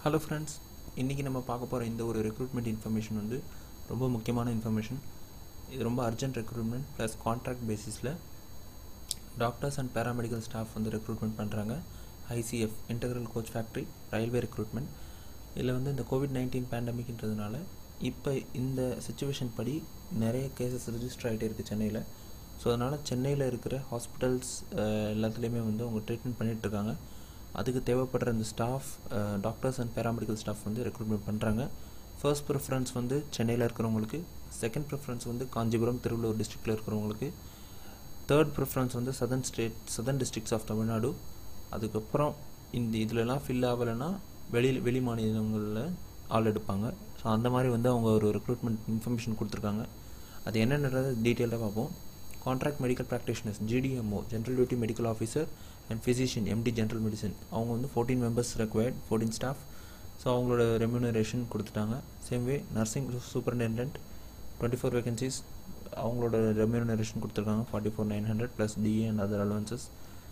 hello friends இன்றைக்கி நம்ம பார்க்க போகிற இந்த ஒரு ரெக்ரூட்மெண்ட் இன்ஃபர்மேஷன் வந்து ரொம்ப முக்கியமான இன்ஃபர்மேஷன் இது ரொம்ப அர்ஜென்ட் ரெக்ரூட்மெண்ட் ப்ளஸ் கான்ட்ராக்ட் பேசிஸில் டாக்டர்ஸ் அண்ட் பேராமெடிக்கல் ஸ்டாஃப் வந்து ரெக்ரூட்மெண்ட் பண்ணுறாங்க ICF integral coach factory railway recruitment இதில் வந்து இந்த கோவிட் நைன்டீன் பேண்டமிக்ன்றதுனால இப்போ இந்த சுச்சுவேஷன் படி நிறைய கேசஸ் ரிஜிஸ்டர் ஆகிட்டே இருக்குது சென்னையில் ஸோ அதனால் சென்னையில் இருக்கிற ஹாஸ்பிட்டல்ஸ் எல்லாத்துலேயுமே வந்து அவங்க ட்ரீட்மெண்ட் பண்ணிகிட்ருக்காங்க அதுக்கு தேவைப்படுற இந்த staff doctors and paramedical staff வந்து ரெக்ரூட்மெண்ட் பண்ணுறாங்க ஃபர்ஸ்ட் ப்ரிஃபரன்ஸ் வந்து சென்னையில் இருக்கிறவங்களுக்கு செகண்ட் ப்ரிஃபரன்ஸ் வந்து காஞ்சிபுரம் திருவள்ளூர் டிஸ்ட்ரிக்டில் இருக்கிறவங்களுக்கு தேர்ட் ப்ரிஃபரன்ஸ் வந்து southern state southern districts of Tamil Nadu அதுக்கப்புறம் இந்த இதிலலாம் ஃபில் ஆகலைன்னா வெளி வெளி மாநிலங்களில் ஆள் எடுப்பாங்க ஸோ அந்த மாதிரி வந்து அவங்க ஒரு ரெக்ரூட்மெண்ட் இன்ஃபர்மேஷன் கொடுத்துருக்காங்க அது என்னென்னது டீட்டெயிலாக பார்ப்போம் contract medical practitioners GDMO general duty medical officer and physician MD general medicine அவங்க வந்து fourteen members required fourteen staff so அவங்களோட ரெம்யூனரேஷன் கொடுத்துட்டாங்க same way nursing superintendent twenty four vacancies அவங்களோட ரெம்யூனரேஷன் கொடுத்துருக்காங்க forty four nine hundred plus DA and other allowances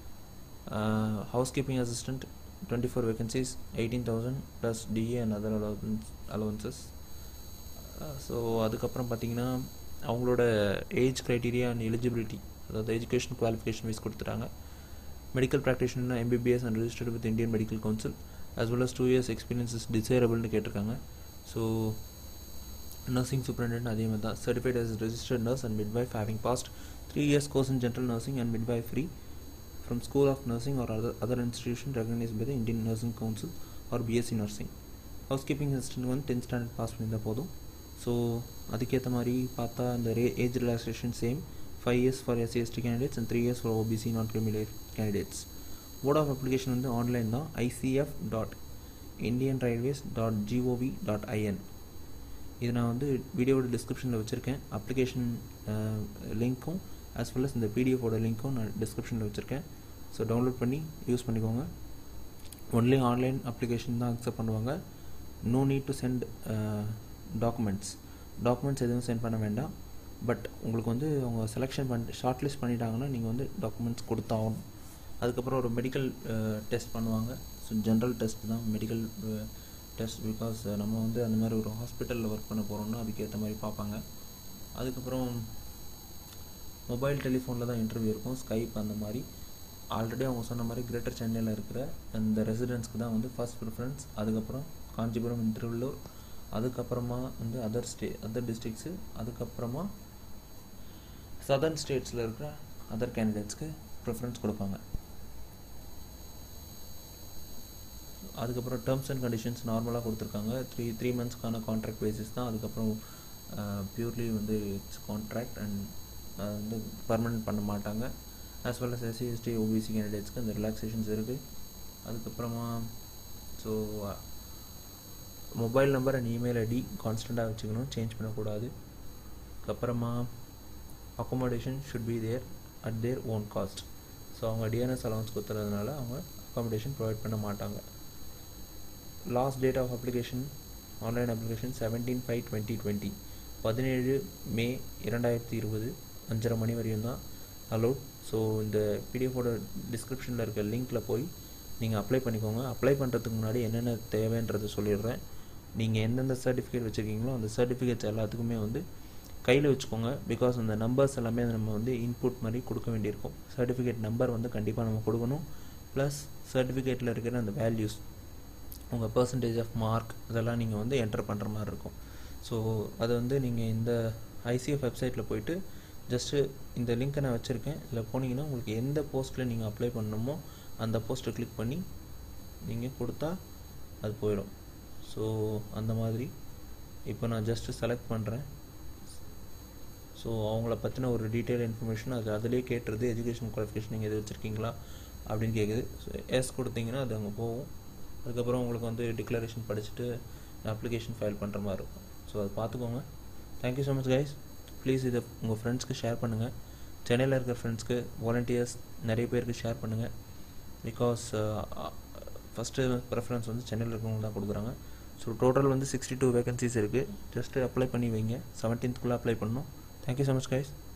housekeeping assistant twenty four vacancies eighteen thousand plus DA and other allowance allowances so அதுக்கப்புறம் பார்த்தீங்கன்னா அவங்களோட age criteria and eligibility அதாவது education qualification wise கொடுத்துட்டாங்க medical practitioner MBBS and registered with Indian medical council as well as two years experience is டிசைரபிள்னு கேட்டிருக்காங்க so nursing superintendent அதே மாதிரி தான் certified as registered nurse and midwife having passed three years course in general nursing and midwifery from school of nursing or other, other institution recognized by the Indian Nursing Council or BSc nursing housekeeping assistant வந்து tenth standard pass பண்ணியிருந்தால் போதும் so அதுக்கேற்ற மாதிரி பார்த்தா இந்த ரே age relaxation same five years for SC ST candidates and three years for OBC non criminal candidates mode of application வந்து online தான் ICF dot Indian railways dot GOV dot IN இது நான் வந்து வீடியோட டிஸ்கிரிப்ஷனில் வச்சுருக்கேன் அப்ளிகேஷன் லிங்க்கும் ஆஸ் வெல் அஸ் இந்த பிடிஎஃபோட லிங்க்கும் நான் டிஸ்கிரிப்ஷனில் வச்சுருக்கேன் ஸோ டவுன்லோட் பண்ணி யூஸ் பண்ணிக்கோங்க ஒன்லி ஆன்லைன் அப்ளிகேஷன் தான் அக்செப்ட் பண்ணுவாங்க no need to send documents documents எதுவும் சென்ட் பண்ண வேண்டாம் பட் உங்களுக்கு வந்து அவங்க செலெக்ஷன் பண்ணி ஷார்ட் லிஸ்ட் பண்ணிட்டாங்கன்னா நீங்கள் வந்து டாக்குமெண்ட்ஸ் கொடுத்தாகணும் அதுக்கப்புறம் ஒரு மெடிக்கல் டெஸ்ட் பண்ணுவாங்க ஸோ ஜென்ரல் டெஸ்ட் தான் மெடிக்கல் டெஸ்ட் பிகாஸ் நம்ம வந்து அந்த மாதிரி ஒரு ஹாஸ்பிட்டலில் ஒர்க் பண்ண போகிறோம்னா அதுக்கேற்ற மாதிரி பார்ப்பாங்க அதுக்கப்புறம் மொபைல் டெலிஃபோனில் தான் இன்டர்வியூ இருக்கும் ஸ்கைப் அந்த மாதிரி ஆல்ரெடி அவங்க சொன்ன மாதிரி கிரேட்டர் சென்னையில் இருக்கிற அந்த ரெசிடென்ட்ஸ்க்கு தான் வந்து ஃபர்ஸ்ட் ப்ரிஃபரன்ஸ் அதுக்கப்புறம் காஞ்சிபுரம் திருவள்ளூர் அதுக்கப்புறமா வந்து அதர் ஸ்டே அதர் டிஸ்ட்ரிக்ஸு அதுக்கப்புறமா சதர்ன் ஸ்டேட்ஸில் இருக்கிற அதர் கேண்டிடேட்ஸ்க்கு ப்ரிஃபரன்ஸ் கொடுப்பாங்க அதுக்கப்புறம் டேர்ம்ஸ் அண்ட் கண்டிஷன்ஸ் நார்மலாக கொடுத்துருக்காங்க த்ரீ த்ரீ மந்த்ஸ்க்கான கான்ட்ராக்ட் பேசிஸ் தான் அதுக்கப்புறம் பியூர்லி வந்து இட்ஸ் கான்ட்ராக்ட் அண்ட் வந்து பர்மனெண்ட் பண்ண மாட்டாங்க as well as SC ST OBC கேண்டிடேட்ஸ்க்கு அந்த ரிலாக்ஸேஷன்ஸ் இருக்குது அதுக்கப்புறமா so mobile number and email ID கான்ஸ்டண்ட்டாக வச்சுக்கணும் சேஞ்ச் பண்ணக்கூடாது அதுக்கப்புறமா accommodation should be their at their own cost so அவங்க டிஎன்எஸ் அலவன்ஸ் கொடுத்துறதுனால அவங்க அக்காமடேஷன் ப்ரொவைட் பண்ண மாட்டாங்க last date of application online application seventeen five twenty twenty பதினேழு மே இரண்டாயிரத்தி இருபது அஞ்சரை மணி வரையும் தான் அலோட் ஸோ இந்த பிடிஎஃபோட டிஸ்கிரிப்ஷனில் இருக்க லிங்க்கில் போய் நீங்கள் அப்ளை பண்ணிக்கோங்க அப்ளை பண்ணுறதுக்கு முன்னாடி என்னென்ன தேவைன்றதை சொல்லிடுறேன் நீங்கள் எந்தெந்த சர்டிஃபிகேட் வச்சுருக்கீங்களோ அந்த சர்டிஃபிகேட்ஸ் எல்லாத்துக்குமே வந்து கையில் வச்சுக்கோங்க பிகாஸ் அந்த நம்பர்ஸ் எல்லாமே நம்ம வந்து இன்புட் மாதிரி கொடுக்க வேண்டியிருக்கும் சர்டிஃபிகேட் நம்பர் வந்து கண்டிப்பாக நம்ம கொடுக்கணும் ப்ளஸ் சர்டிஃபிகேட்டில் இருக்கிற அந்த வேல்யூஸ் உங்கள் பர்சன்டேஜ் ஆஃப் மார்க் இதெல்லாம் நீங்கள் வந்து என்டர் பண்ணுற மாதிரி இருக்கும் ஸோ அதை வந்து நீங்கள் இந்த ஐசிஎஃப் வெப்சைட்டில் போயிட்டு ஜஸ்ட்டு இந்த லிங்க்கை நான் வச்சுருக்கேன் இதில் போனீங்கன்னா உங்களுக்கு எந்த போஸ்ட்டில் நீங்கள் அப்ளை பண்ணணுமோ அந்த போஸ்ட்டை கிளிக் பண்ணி நீங்கள் கொடுத்தா அது போயிடும் ஸோ அந்த மாதிரி இப்போ நான் ஜஸ்ட்டு செலக்ட் பண்ணுறேன் ஸோ அவங்கள பற்றின ஒரு டீட்டெயில் இன்ஃபர்மேஷன் அது அதிலே கேட்டுருது எஜுகேஷன் குவாலிஃபிகேஷன் நீங்கள் எது வச்சுருக்கீங்களா அப்படின்னு கேட்குது ஸோ எஸ் கொடுத்தீங்கன்னா அது அங்கே போகும் அதுக்கப்புறம் உங்களுக்கு வந்து டிக்ளரேஷன் படிச்சுட்டு அப்ளிகேஷன் ஃபைல் பண்ணுற மாதிரி இருக்கும் ஸோ அதை பார்த்துக்கோங்க thank you so much guys please இதை உங்கள் ஃப்ரெண்ட்ஸ்க்கு ஷேர் பண்ணுங்கள் சென்னையில் இருக்கிற ஃப்ரெண்ட்ஸ்க்கு வாலண்டியர்ஸ் நிறைய பேருக்கு ஷேர் பண்ணுங்கள் பிகாஸ் ஃபஸ்ட்டு ப்ரெஃபரன்ஸ் வந்து சென்னையில் இருக்கிறவங்க தான் கொடுக்குறாங்க ஸோ டோட்டல் வந்து சிக்ஸ்டி டூ வேகன்சிஸ் இருக்குது ஜஸ்ட்டு அப்ளை பண்ணி வைங்க செவன்டீன்த்துக்குள்ளே அப்ளை பண்ணணும் தேங்க்யூ ஸோ மச் கைஸ்